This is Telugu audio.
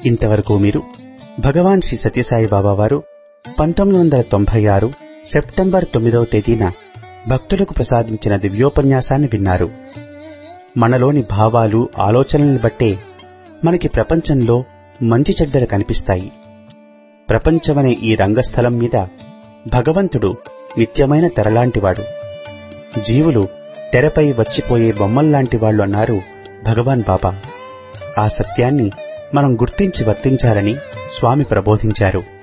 ఇంతవరకు మీరు భగవాన్ శ్రీ సత్యసాయి బాబా వారు పంతొమ్మిది వందల తొంభై ఆరు సెప్టెంబర్ తొమ్మిదవ తేదీన భక్తులకు ప్రసాదించిన దివ్యోపన్యాసాన్ని విన్నారు మనలోని భావాలు ఆలోచనల్ని బట్టే మనకి ప్రపంచంలో మంచి చెడ్డలు కనిపిస్తాయి ప్రపంచమనే ఈ రంగస్థలం మీద భగవంతుడు నిత్యమైన తెరలాంటివాడు జీవులు తెరపై వచ్చిపోయే బొమ్మల్లాంటి వాళ్ళు అన్నారు భగవాన్ బాబా ఆ సత్యాన్ని మనం గుర్తించి వర్తించాలని స్వామి ప్రబోధించారు